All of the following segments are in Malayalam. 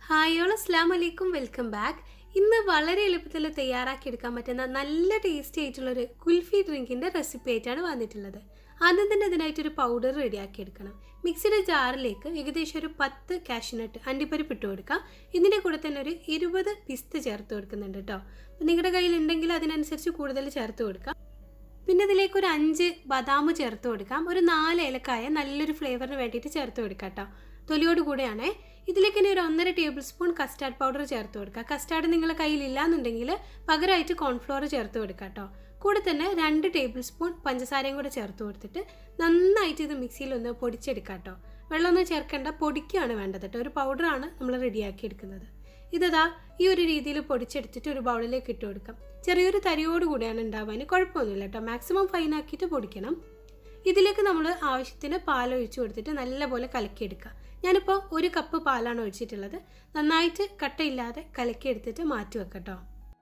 ഹായ് ഓൾ അസ്ലാം വലൈക്കും വെൽക്കം ബാക്ക് ഇന്ന് വളരെ എളുപ്പത്തിൽ തയ്യാറാക്കി എടുക്കാൻ പറ്റുന്ന നല്ല ടേസ്റ്റി ആയിട്ടുള്ളൊരു കുൽഫി ഡ്രിങ്കിൻ്റെ റെസിപ്പി ആയിട്ടാണ് വന്നിട്ടുള്ളത് ആദ്യം തന്നെ ഇതിനായിട്ടൊരു പൗഡർ റെഡിയാക്കി എടുക്കണം മിക്സിയുടെ ജാറിലേക്ക് ഏകദേശം ഒരു പത്ത് കാഷ്നട്ട് അണ്ടിപ്പരിപ്പ് ഇട്ട് കൊടുക്കാം ഇതിൻ്റെ കൂടെ തന്നെ ഒരു ഇരുപത് പിസ്ത ചേർത്ത് കൊടുക്കുന്നുണ്ട് കേട്ടോ അപ്പോൾ നിങ്ങളുടെ കയ്യിലുണ്ടെങ്കിൽ അതിനനുസരിച്ച് കൂടുതൽ ചേർത്ത് കൊടുക്കാം പിന്നെ ഇതിലേക്ക് ഒരു അഞ്ച് ബദാം ചേർത്ത് കൊടുക്കാം ഒരു നാല് ഏലക്കായ നല്ലൊരു ഫ്ലേവറിന് വേണ്ടിയിട്ട് ചേർത്ത് കൊടുക്കാം കേട്ടോ തൊലിയോട് കൂടെയാണേ ഇതിലേക്ക് ഇനി ഒരു ഒന്നര ടേബിൾ സ്പൂൺ കസ്റ്റാർഡ് പൗഡർ ചേർത്ത് കൊടുക്കുക കസ്റ്റാർഡ് നിങ്ങളുടെ കയ്യിൽ ഇല്ലാന്നുണ്ടെങ്കിൽ പകരമായിട്ട് കോൺഫ്ലോർ ചേർത്ത് കൊടുക്കുക കേട്ടോ കൂടെ തന്നെ രണ്ട് ടേബിൾ സ്പൂൺ പഞ്ചസാരയും കൂടെ ചേർത്ത് കൊടുത്തിട്ട് നന്നായിട്ട് ഇത് മിക്സിയിൽ ഒന്ന് പൊടിച്ചെടുക്കാം കേട്ടോ വെള്ളമൊന്നും ചേർക്കേണ്ട പൊടിക്കുകയാണ് വേണ്ടത് കേട്ടോ ഒരു പൗഡറാണ് നമ്മൾ റെഡിയാക്കി എടുക്കുന്നത് ഇതാ ഈ ഒരു രീതിയിൽ പൊടിച്ചെടുത്തിട്ട് ഒരു ബൗളിലേക്ക് ഇട്ട് കൊടുക്കാം ചെറിയൊരു തരിയോട് കൂടിയാണ് ഉണ്ടാവാൻ കുഴപ്പമൊന്നുമില്ല കേട്ടോ മാക്സിമം ഫൈൻ ആക്കിയിട്ട് പൊടിക്കണം ഇതിലേക്ക് നമ്മൾ ആവശ്യത്തിന് പാൽ ഒഴിച്ചു കൊടുത്തിട്ട് നല്ലപോലെ കലക്കിയെടുക്കുക ഞാനിപ്പോൾ ഒരു കപ്പ് പാലാണ് ഒഴിച്ചിട്ടുള്ളത് നന്നായിട്ട് കട്ടയില്ലാതെ കലക്കിയെടുത്തിട്ട് മാറ്റി വെക്കട്ടോ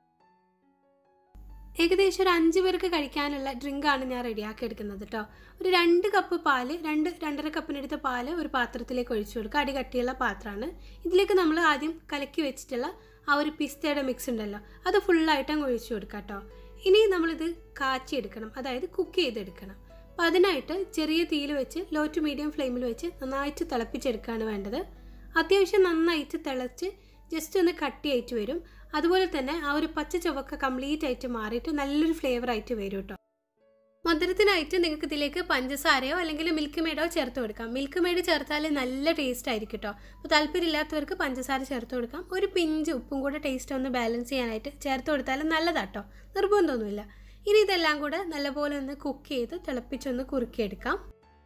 ഏകദേശം ഒരു അഞ്ച് പേർക്ക് കഴിക്കാനുള്ള ഡ്രിങ്കാണ് ഞാൻ റെഡിയാക്കി എടുക്കുന്നത് കേട്ടോ ഒരു രണ്ട് കപ്പ് പാല് രണ്ട് രണ്ടര കപ്പിനെടുത്ത പാല് ഒരു പാത്രത്തിലേക്ക് ഒഴിച്ചു കൊടുക്കുക അടി കട്ടിയുള്ള പാത്രമാണ് ഇതിലേക്ക് നമ്മൾ ആദ്യം കലക്കി വെച്ചിട്ടുള്ള ആ ഒരു പിസ്തയുടെ മിക്സ് ഉണ്ടല്ലോ അത് ഫുള്ളായിട്ട് അങ്ങ് ഒഴിച്ചു കൊടുക്കുക കേട്ടോ ഇനി നമ്മളിത് കാച്ചിയെടുക്കണം അതായത് കുക്ക് ചെയ്തെടുക്കണം അപ്പം അതിനായിട്ട് ചെറിയ തീയിൽ വെച്ച് ലോ ടു മീഡിയം ഫ്ലെയിമിൽ വെച്ച് നന്നായിട്ട് തിളപ്പിച്ചെടുക്കുകയാണ് വേണ്ടത് അത്യാവശ്യം നന്നായിട്ട് തിളച്ച് ജസ്റ്റ് ഒന്ന് കട്ടിയായിട്ട് വരും അതുപോലെ തന്നെ ആ ഒരു പച്ച ചുവക്ക കംപ്ലീറ്റ് ആയിട്ട് മാറിയിട്ട് നല്ലൊരു ഫ്ലേവർ ആയിട്ട് വരും കേട്ടോ മധുരത്തിനായിട്ട് നിങ്ങൾക്ക് ഇതിലേക്ക് പഞ്ചസാരയോ അല്ലെങ്കിൽ മിൽക്ക് മെയ്ഡോ ചേർത്ത് കൊടുക്കാം മിൽക്ക് മെയ്ഡ് ചേർത്താൽ നല്ല ടേസ്റ്റ് ആയിരിക്കും കേട്ടോ അപ്പോൾ താല്പര്യമില്ലാത്തവർക്ക് പഞ്ചസാര ചേർത്ത് കൊടുക്കാം ഒരു പിഞ്ച് ഉപ്പും കൂടെ ടേസ്റ്റ് ഒന്ന് ബാലൻസ് ചെയ്യാനായിട്ട് ചേർത്ത് കൊടുത്താൽ നല്ലതാട്ടോ നിർബന്ധമൊന്നുമില്ല ഇനി ഇതെല്ലാം കൂടെ നല്ലപോലെ ഒന്ന് കുക്ക് ചെയ്ത് തിളപ്പിച്ചൊന്ന് കുറുക്കിയെടുക്കാം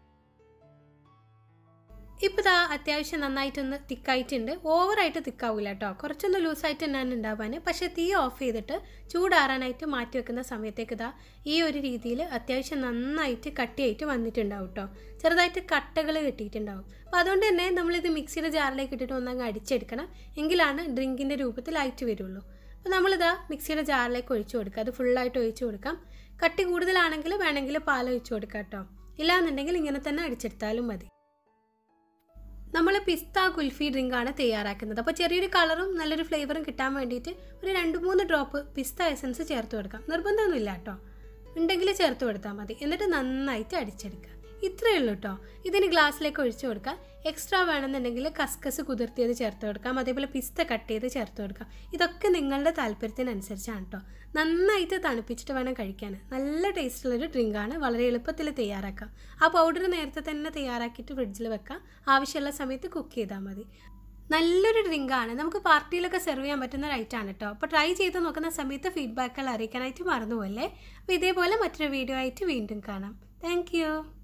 ഇപ്പോൾ ഇതാ അത്യാവശ്യം നന്നായിട്ടൊന്ന് തിക്കായിട്ടുണ്ട് ഓവറായിട്ട് തിക്കാവില്ല കേട്ടോ കുറച്ചൊന്ന് ലൂസായിട്ട് തന്നെയാണ് ഉണ്ടാവാൻ പക്ഷേ തീ ഓഫ് ചെയ്തിട്ട് ചൂടാറാനായിട്ട് മാറ്റി വെക്കുന്ന സമയത്തേക്ക് ഇതാ ഈ ഒരു രീതിയിൽ അത്യാവശ്യം നന്നായിട്ട് കട്ടിയായിട്ട് വന്നിട്ടുണ്ടാവും കേട്ടോ ചെറുതായിട്ട് കട്ടകൾ കിട്ടിയിട്ടുണ്ടാവും അപ്പോൾ അതുകൊണ്ട് തന്നെ നമ്മളിത് മിക്സിയുടെ ജാറിലേക്ക് ഇട്ടിട്ട് ഒന്നങ്ങ് അടിച്ചെടുക്കണം എങ്കിലാണ് ഡ്രിങ്കിൻ്റെ രൂപത്തിലായിട്ട് വരുള്ളൂ അപ്പോൾ നമ്മളിതാ മിക്സിയുടെ ജാറിലേക്ക് ഒഴിച്ചു കൊടുക്കുക അത് ഫുള്ളായിട്ട് ഒഴിച്ചു കൊടുക്കാം കട്ടി കൂടുതലാണെങ്കിൽ വേണമെങ്കിൽ പാൽ ഒഴിച്ചു കൊടുക്കാം കേട്ടോ ഇല്ലാന്നുണ്ടെങ്കിൽ ഇങ്ങനെ തന്നെ അടിച്ചെടുത്താലും മതി നമ്മൾ പിസ്ത കുൽഫി ഡ്രിങ്കാണ് തയ്യാറാക്കുന്നത് അപ്പോൾ ചെറിയൊരു കളറും നല്ലൊരു ഫ്ലേവറും കിട്ടാൻ വേണ്ടിയിട്ട് ഒരു രണ്ട് മൂന്ന് ഡ്രോപ്പ് പിസ്ത എസൻസ് ചേർത്ത് കൊടുക്കാം നിർബന്ധമൊന്നുമില്ല കേട്ടോ ഉണ്ടെങ്കിൽ ചേർത്ത് കൊടുത്താൽ മതി എന്നിട്ട് നന്നായിട്ട് അടിച്ചെടുക്കുക ഇത്രയേ ഉള്ളൂ കേട്ടോ ഇതിന് ഗ്ലാസ്സിലേക്ക് ഒഴിച്ചു കൊടുക്കാം എക്സ്ട്രാ വേണമെന്നുണ്ടെങ്കിൽ കസ്കസ് കുതിർത്തിയത് ചേർത്ത് കൊടുക്കാം അതേപോലെ പിസ്ത കട്ട് ചെയ്ത് ചേർത്ത് കൊടുക്കാം ഇതൊക്കെ നിങ്ങളുടെ താല്പര്യത്തിനനുസരിച്ചാണ് കേട്ടോ നന്നായിട്ട് തണുപ്പിച്ചിട്ട് വേണം കഴിക്കാൻ നല്ല ടേസ്റ്റുള്ളൊരു ഡ്രിങ്കാണ് വളരെ എളുപ്പത്തിൽ തയ്യാറാക്കാം ആ പൗഡർ നേരത്തെ തന്നെ തയ്യാറാക്കിയിട്ട് ഫ്രിഡ്ജിൽ വെക്കാം ആവശ്യമുള്ള സമയത്ത് കുക്ക് ചെയ്താൽ മതി നല്ലൊരു ഡ്രിങ്കാണ് നമുക്ക് പാർട്ടിയിലൊക്കെ സെർവ് ചെയ്യാൻ പറ്റുന്ന ഒരു ഐറ്റമാണ് കേട്ടോ അപ്പോൾ ട്രൈ ചെയ്ത് നോക്കുന്ന സമയത്ത് ഫീഡ്ബാക്കുകൾ അറിയിക്കാനായിട്ട് മറന്നുപോലെ അപ്പോൾ ഇതേപോലെ മറ്റൊരു വീഡിയോ ആയിട്ട് വീണ്ടും കാണാം താങ്ക്